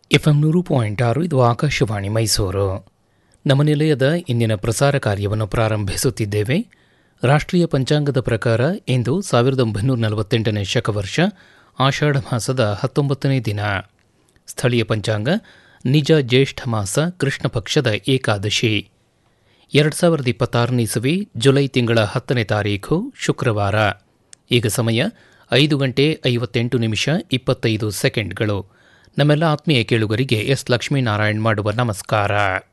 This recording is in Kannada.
ಎಫ್ಎಂ ನೂರು ಪಾಯಿಂಟ್ ಆರು ಇದು ಆಕಾಶವಾಣಿ ಮೈಸೂರು ನಮ್ಮ ನಿಲಯದ ಇಂದಿನ ಪ್ರಸಾರ ಕಾರ್ಯವನ್ನು ಪ್ರಾರಂಭಿಸುತ್ತಿದ್ದೇವೆ ರಾಷ್ಟ್ರೀಯ ಪಂಚಾಂಗದ ಪ್ರಕಾರ ಇಂದು ಸಾವಿರದ ಒಂಬೈನೂರ ನಲವತ್ತೆಂಟನೇ ಶಕವರ್ಷ ಆಷಾಢ ಮಾಸದ ಹತ್ತೊಂಬತ್ತನೇ ದಿನ ಸ್ಥಳೀಯ ಪಂಚಾಂಗ ನಿಜ ಜ್ಯೇಷ್ಠ ಮಾಸ ಕೃಷ್ಣ ಪಕ್ಷದ ಏಕಾದಶಿ ಎರಡು ಸಾವಿರದ ಇಪ್ಪತ್ತಾರನೇ ಇಸವಿ ಜುಲೈ ತಿಂಗಳ ಹತ್ತನೇ ತಾರೀಖು ಶುಕ್ರವಾರ ಈಗ ಸಮಯ ಐದು ಗಂಟೆ ಐವತ್ತೆಂಟು ನಿಮಿಷ ಇಪ್ಪತ್ತೈದು ಸೆಕೆಂಡ್ಗಳು ನಮ್ಮೆಲ್ಲ ಆತ್ಮೀಯ ಕೇಳುಗರಿಗೆ ಎಸ್ ಲಕ್ಷ್ಮೀನಾರಾಯಣ್ ಮಾಡುವ ನಮಸ್ಕಾರ